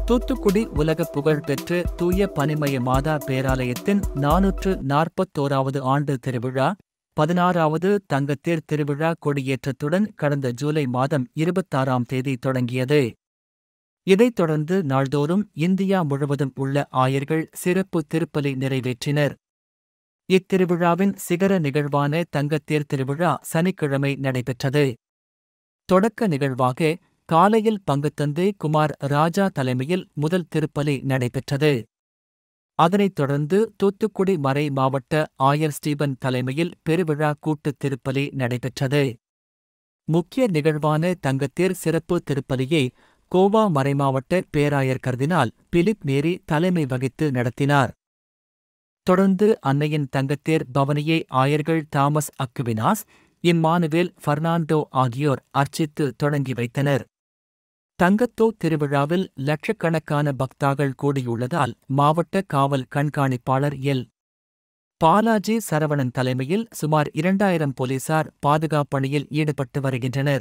தூத்துக்குடி உலக புகழ்பெற்ற தூய பனிமய மாதா பேராலயத்தின் நானூற்று நாற்பத்தோராவது ஆண்டு திருவிழா பதினாறாவது தங்கத்தேர் திருவிழா கொடியேற்றத்துடன் கடந்த ஜூலை மாதம் இருபத்தாறாம் தேதி தொடங்கியது இதைத் தொடர்ந்து நாள்தோறும் இந்தியா முழுவதும் உள்ள ஆயர்கள் சிறப்பு திருப்பலி நிறைவேற்றினர் இத்திருவிழாவின் சிகர நிகழ்வான தங்கத்தேர் திருவிழா சனிக்கிழமை நடைபெற்றது தொடக்க நிகழ்வாக காலையில் பங்குத்தந்து குமார் ராஜா தலைமையில் முதல் திருப்பலி நடைபெற்றது அதனைத் தொடர்ந்து தூத்துக்குடி மறை மாவட்ட ஆயர் ஸ்டீபன் தலைமையில் பெருவிழா கூட்டுத் திருப்பலி நடைபெற்றது முக்கிய நிகழ்வான தங்கத்தேர் சிறப்பு திருப்பலியை கோவா மறைமாவட்ட பேராயர் கர்தினால் பிலிப் மேரி தலைமை வகித்து நடத்தினார் தொடர்ந்து அன்னையின் தங்கத்தேர் பவனியை ஆயர்கள் தாமஸ் அக்குவினாஸ் இம்மானுவேல் ஃபர்னாண்டோ ஆகியோர் அர்ச்சித்து தொடங்கி வைத்தனர் தங்கத்தோ திருவிழாவில் லட்சக்கணக்கான பக்தாகள் கூடியுள்ளதால் மாவட்ட காவல் கண்காணிப்பாளர் எல் பாலாஜி சரவணன் தலைமையில் சுமார் இரண்டாயிரம் போலீசார் பாதுகாப்பணியில் ஈடுபட்டு வருகின்றனர்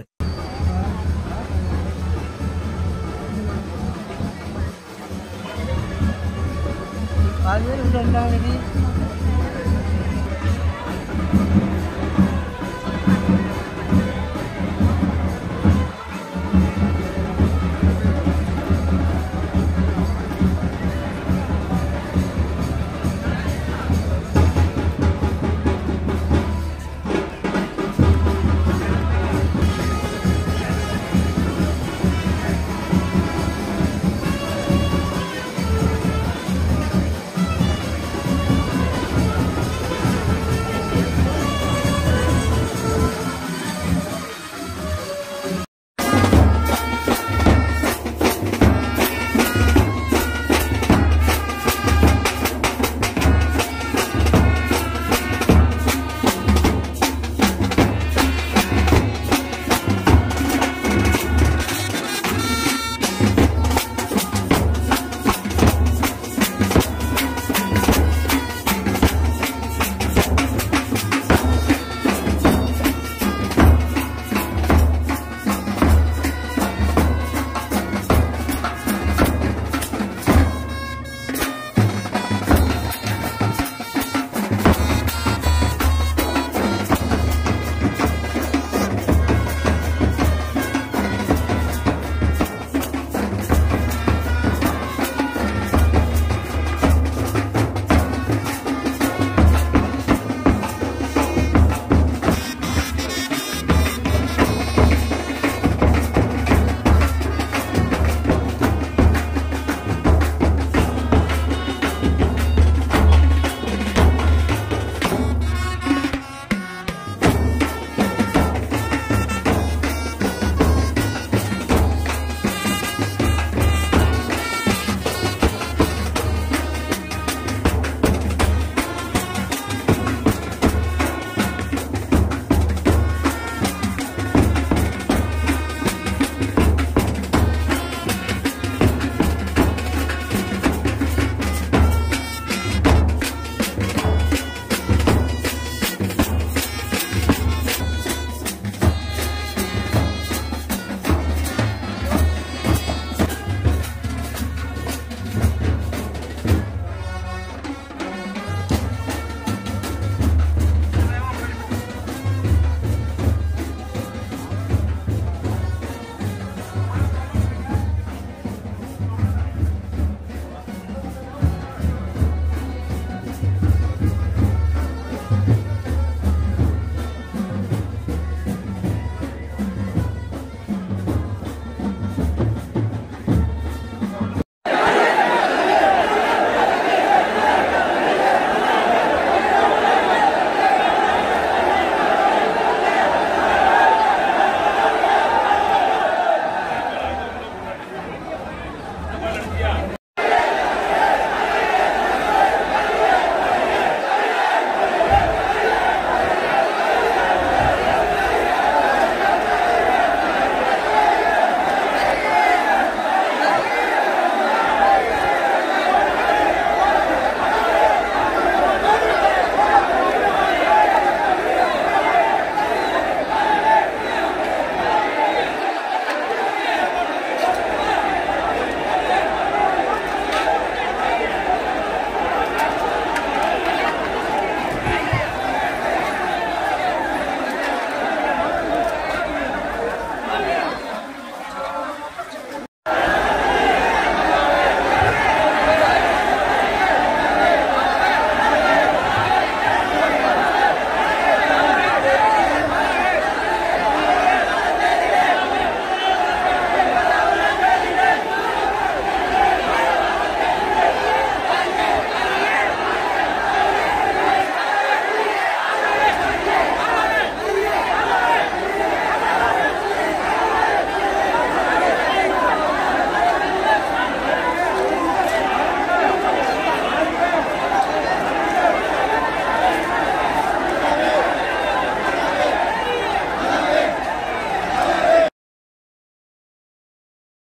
அது ரெண்டாவது